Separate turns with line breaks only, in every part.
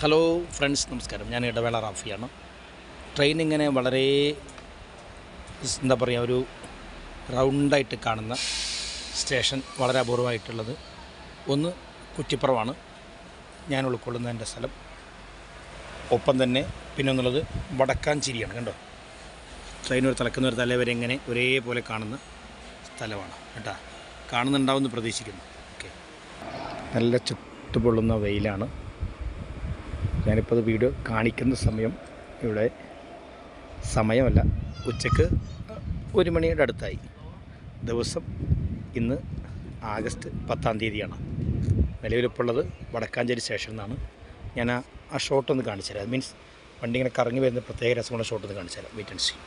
hello friends നമസ്കാരം ഞാൻ ഇടവേള റാഫിയാണ് ട്രെയിൻ ഇങ്ങനെ വളരെ സ് എന്താ പറയുക ഒരു റൗണ്ടായിട്ട് കാണുന്ന സ്റ്റേഷൻ വളരെ അപൂർവമായിട്ടുള്ളത് ഒന്ന് കുറ്റിപ്പുറമാണ് ഞാൻ ഉൾക്കൊള്ളുന്ന എൻ്റെ സ്ഥലം ഒപ്പം തന്നെ പിന്നെ ഒന്നുള്ളത് വടക്കാഞ്ചേരിയാണ് കണ്ടോ ട്രെയിൻ ഒരു തലക്കുന്ന ഒരു തല വരെ ഇങ്ങനെ ഒരേപോലെ കാണുന്ന സ്ഥലമാണ് കേട്ടോ കാണുന്നുണ്ടാവുമെന്ന് പ്രതീക്ഷിക്കുന്നു ഓക്കെ നല്ല ചുട്ടുപൊള്ളുന്ന വെയിലാണ് ഞാനിപ്പോൾ അത് വീഡിയോ കാണിക്കുന്ന സമയം ഇവിടെ സമയമല്ല ഉച്ചക്ക് ഒരു മണിയുടെ അടുത്തായി ദിവസം ഇന്ന് ആഗസ്റ്റ് പത്താം തീയതിയാണ് നിലവിലിപ്പോൾ ഉള്ളത് വടക്കാഞ്ചേരി സ്റ്റേഷനിൽ നിന്നാണ് ഞാൻ ആ ആ ഷോട്ട് ഒന്ന് കാണിച്ചു തരാം മീൻസ് വണ്ടി ഇങ്ങനെ കറങ്ങി വരുന്ന പ്രത്യേക രസമുള്ള ഷോട്ട് ഒന്ന് കാണിച്ചു തരാം വെയിറ്റ് ആൻഡ് സി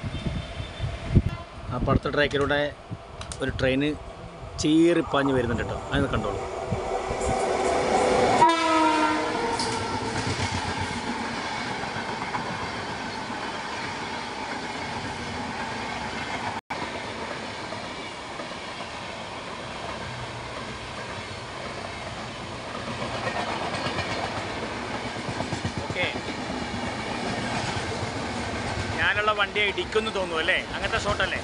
ആ പടുത്ത ട്രാക്കിലൂടെ ഒരു ട്രെയിന് ചീറിപ്പാഞ്ഞ് വരുന്നുണ്ട് കേട്ടോ അതൊന്ന് കണ്ടോളൂ ഓക്കെ ഞാനുള്ള വണ്ടിയെ ഇടിക്കുന്നു തോന്നുന്നു അല്ലേ അങ്ങനത്തെ ഷോട്ടല്ലേ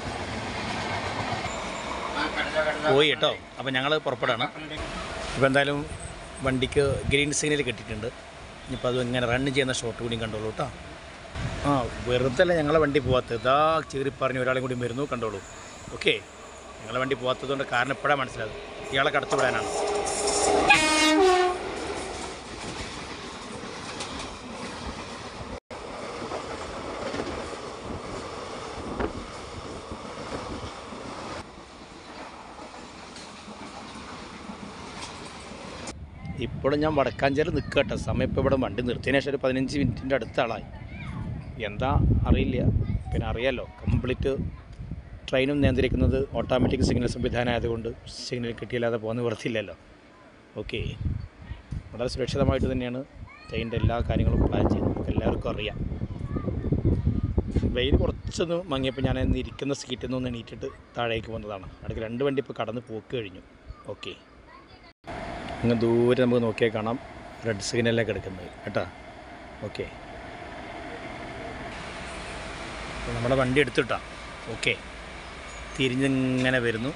പോയി കേട്ടോ അപ്പോൾ ഞങ്ങൾ പുറപ്പെടാണ് ഇപ്പോൾ എന്തായാലും വണ്ടിക്ക് ഗ്രീൻ സിഗ്നൽ കിട്ടിയിട്ടുണ്ട് ഇനിയിപ്പോൾ അത് ഇങ്ങനെ റൺ ചെയ്യുന്ന ഷോട്ട് കൂടി കണ്ടോളൂ കേട്ടോ ആ വെറുതെ അല്ല ഞങ്ങളെ വണ്ടി പോകാത്തത് ഇതാ ചീറി പറഞ്ഞ് ഒരാളും കൂടി വരുന്നു കണ്ടോളൂ ഓക്കെ ഞങ്ങളെ വണ്ടി പോകാത്തത് കൊണ്ട് കാരണം എപ്പോഴാണ് മനസ്സിലായത് ഇയാളെ കടത്തി വിടാനാണ് ഇപ്പോഴും ഞാൻ വടക്കാഞ്ചേരി നിൽക്കുക കേട്ടോ സമയം ഇപ്പോൾ ഇവിടെ വണ്ടി നിർത്തിയതിന് ശേഷം ഒരു പതിനഞ്ച് മിനിറ്റിൻ്റെ അടുത്ത ആളായി എന്താ അറിയില്ല പിന്നെ അറിയാലോ കംപ്ലീറ്റ് ട്രെയിനും നിയന്ത്രിക്കുന്നത് ഓട്ടോമാറ്റിക് സിഗ്നൽ സംവിധാനം ആയതുകൊണ്ട് സിഗ്നൽ കിട്ടിയില്ലാതെ പോകുന്ന നിവർത്തിയില്ലല്ലോ ഓക്കെ വളരെ സുരക്ഷിതമായിട്ട് തന്നെയാണ് ട്രെയിനിൻ്റെ എല്ലാ കാര്യങ്ങളും പ്ലാൻ ചെയ്യുന്നത് നമുക്ക് എല്ലാവർക്കും അറിയാം വെയിൽ കുറച്ചൊന്ന് മങ്ങിയപ്പോൾ ഞാൻ ഇന്ന് ഇരിക്കുന്ന സീറ്റിൽ നിന്ന് എണീറ്റിട്ട് താഴേക്ക് പോകുന്നതാണ് അടുക്ക് രണ്ട് വണ്ടി ഇപ്പോൾ കടന്ന് പോക്ക് കഴിഞ്ഞു ഓക്കെ അങ്ങ് ദൂരെ നമുക്ക് നോക്കിയാൽ കാണാം റെഡ് സിഗ്നലിലേക്ക് എടുക്കുന്നത് കേട്ടോ ഓക്കെ നമ്മുടെ വണ്ടി എടുത്തിട്ടാ ഓക്കെ തിരിഞ്ഞിങ്ങനെ വരുന്നു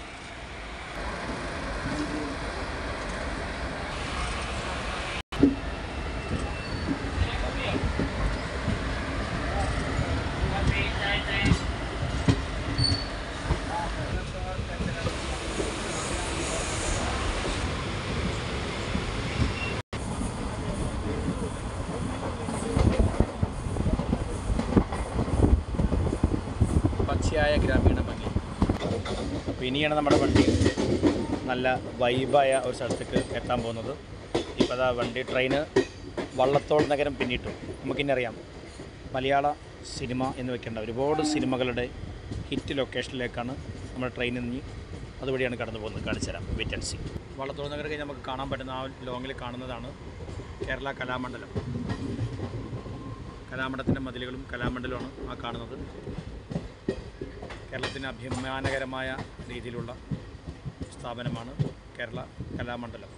പച്ചയായ ഗ്രാമീണ ഭംഗി അപ്പോൾ ഇനിയാണ് നമ്മുടെ വണ്ടി നല്ല വൈബായ ഒരു സ്ഥലത്തേക്ക് എത്താൻ പോകുന്നത് ഇപ്പോൾ അതാ വണ്ടി ട്രെയിന് വള്ളത്തോൾ നഗരം പിന്നിട്ടു നമുക്കിനി അറിയാം മലയാള സിനിമ എന്ന് വെക്കേണ്ട ഒരുപാട് സിനിമകളുടെ ഹിറ്റ് ലൊക്കേഷനിലേക്കാണ് നമ്മുടെ ട്രെയിൻ ഇനി അതുവഴിയാണ് കടന്നു പോകുന്നത് കാണിച്ചു തരാം വെയിറ്റ് ആൻഡ് സി വള്ളത്തോൾ നഗരം കഴിഞ്ഞ് നമുക്ക് കാണാൻ പറ്റുന്ന ആ ലോങ്ങിൽ കാണുന്നതാണ് കേരള കലാമണ്ഡലം കലാമണ്ഡലത്തിൻ്റെ മതിലുകളും കലാമണ്ഡലമാണ് ആ കാണുന്നത് കേരളത്തിന് അഭിമാനകരമായ രീതിയിലുള്ള സ്ഥാപനമാണ് കേരള കലാമണ്ഡലം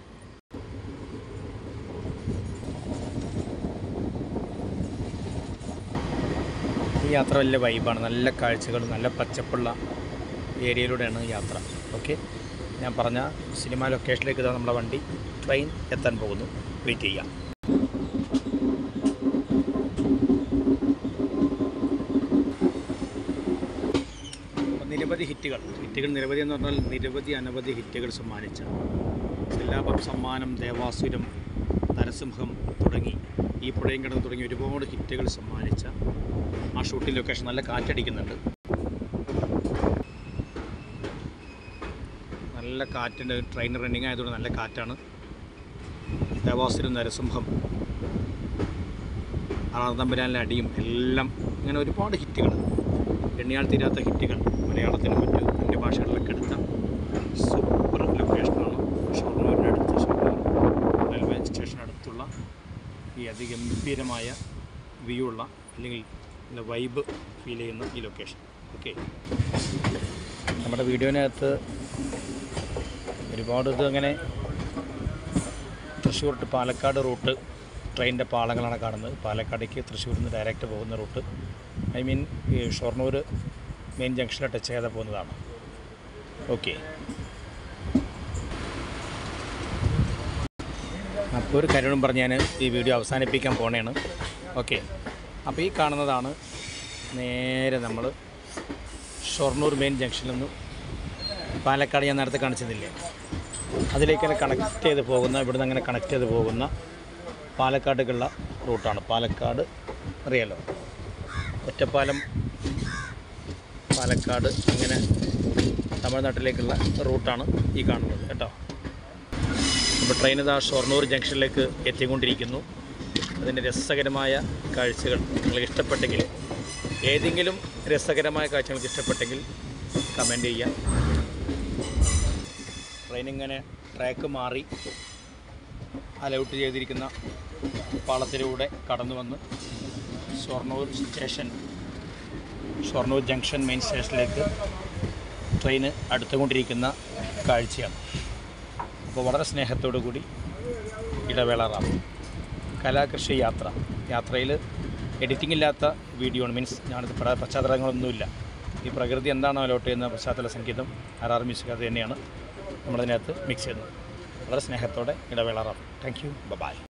ഈ യാത്ര വലിയ വൈബാണ് നല്ല കാഴ്ചകൾ നല്ല പച്ചപ്പുള്ള ഏരിയയിലൂടെയാണ് യാത്ര ഓക്കെ ഞാൻ പറഞ്ഞ സിനിമ ലൊക്കേഷനിലേക്ക് ഇതാ നമ്മുടെ വണ്ടി ട്രെയിൻ എത്താൻ പോകുന്നു വെയിറ്റ് ചെയ്യാം അപ്പോൾ നിരവധി ഹിറ്റുകൾ ഹിറ്റുകൾ നിരവധി എന്ന് പറഞ്ഞാൽ നിരവധി അനവധി ഹിറ്റുകൾ സമ്മാനിച്ച ശിലാപം സമ്മാനം ദേവാസുരം നരസിംഹം തുടങ്ങി ഈ പുഴയും കിടന്ന് തുടങ്ങി ഒരുപാട് ഹിറ്റുകൾ സമ്മാനിച്ച ആ ഷൂട്ടിംഗ് ലൊക്കേഷൻ നല്ല കാറ്റടിക്കുന്നുണ്ട് നല്ല കാറ്റിൻ്റെ ട്രെയിൻ റണ്ണിങ് ആയതുകൊണ്ട് നല്ല കാറ്റാണ് ദേവാസുരം നരസിംഹം ആറാന്തമ്പരാനിലെ അടിയും എല്ലാം ഇങ്ങനെ ഒരുപാട് ഹിറ്റുകൾ എണ്ണിയാൽ തീരാത്ത ഹിറ്റുകൾ മലയാളത്തിനും മറ്റ് അന്യഭാഷകളിലൊക്കെ എടുത്ത സൂപ്പർ ലൊക്കേഷനാണ് ഷൊർണൂരിനടുത്ത് ഷൊർണൂർ റെയിൽവേ സ്റ്റേഷനടുത്തുള്ള ഈ അതിഗംഭീരമായ വ്യൂ ഉള്ള അല്ലെങ്കിൽ നല്ല വൈബ് ഫീൽ ചെയ്യുന്ന ഈ ലൊക്കേഷൻ ഓക്കെ നമ്മുടെ വീഡിയോനകത്ത് ഒരുപാട് ഇത് അങ്ങനെ തൃശ്ശൂർ ടു പാലക്കാട് റൂട്ട് ട്രെയിനിൻ്റെ പാളങ്ങളാണ് കാണുന്നത് പാലക്കാടേക്ക് തൃശ്ശൂരിൽ നിന്ന് ഡയറക്റ്റ് പോകുന്ന റൂട്ട് ഐ മീൻ ഈ ഷൊർണൂർ മെയിൻ ജംഗ്ഷനിൽ ടച്ച് ചെയ്യാതെ പോകുന്നതാണ് ഓക്കെ അപ്പോൾ ഒരു കാര്യം പറഞ്ഞ് ഞാൻ ഈ വീഡിയോ അവസാനിപ്പിക്കാൻ പോണേണ് ഓക്കെ അപ്പോൾ ഈ കാണുന്നതാണ് നേരെ നമ്മൾ ഷൊർണൂർ മെയിൻ ജംഗ്ഷനിൽ നിന്ന് പാലക്കാട് ഞാൻ നേരത്തെ കാണിച്ചതില്ലേ അതിലേക്ക് തന്നെ കണക്ട് ചെയ്ത് പോകുന്ന ഇവിടുന്ന് അങ്ങനെ കണക്ട് ചെയ്ത് പോകുന്ന പാലക്കാടേക്കുള്ള റൂട്ടാണ് പാലക്കാട് അറിയാലോ ഒറ്റപ്പാലം പാലക്കാട് അങ്ങനെ തമിഴ്നാട്ടിലേക്കുള്ള റൂട്ടാണ് ഈ കാണുന്നത് കേട്ടോ അപ്പോൾ ട്രെയിൻ ഇതാ ഷൊർണൂർ ജംഗ്ഷനിലേക്ക് എത്തിക്കൊണ്ടിരിക്കുന്നു അതിൻ്റെ രസകരമായ കാഴ്ചകൾ നിങ്ങൾക്ക് ഇഷ്ടപ്പെട്ടെങ്കിൽ ഏതെങ്കിലും രസകരമായ കാഴ്ച നിങ്ങൾക്ക് ഇഷ്ടപ്പെട്ടെങ്കിൽ കമൻറ്റ് ചെയ്യാം ട്രെയിൻ ഇങ്ങനെ ട്രാക്ക് മാറി അലൗട്ട് ചെയ്തിരിക്കുന്ന പാളത്തിലൂടെ കടന്നു വന്ന് Shoranur station Shoranur junction main സ്റ്റേഷനിലേക്ക് ട്രെയിൻ അടുത്തുകൊണ്ടിരിക്കുന്ന കാഴ്ചയാണ് അപ്പോൾ വളരെ സ്നേഹത്തോടു കൂടി ഇടവേള റാം കലാകൃഷി യാത്ര യാത്രയിൽ എഡിറ്റിംഗ് ഇല്ലാത്ത വീഡിയോ ആണ് മീൻസ് ഞാനിത് പല പശ്ചാത്തലങ്ങളൊന്നുമില്ല ഈ പ്രകൃതി എന്താണോ അലോട്ട് ചെയ്യുന്ന പശ്ചാത്തല സംഗീതം ആർ ആർ മ്യൂസിക് അത് തന്നെയാണ് നമ്മളതിനകത്ത് മിക്സ് ചെയ്യുന്നത് വളരെ സ്നേഹത്തോടെ ഇടവേള റാം താങ്ക് യു ബൈ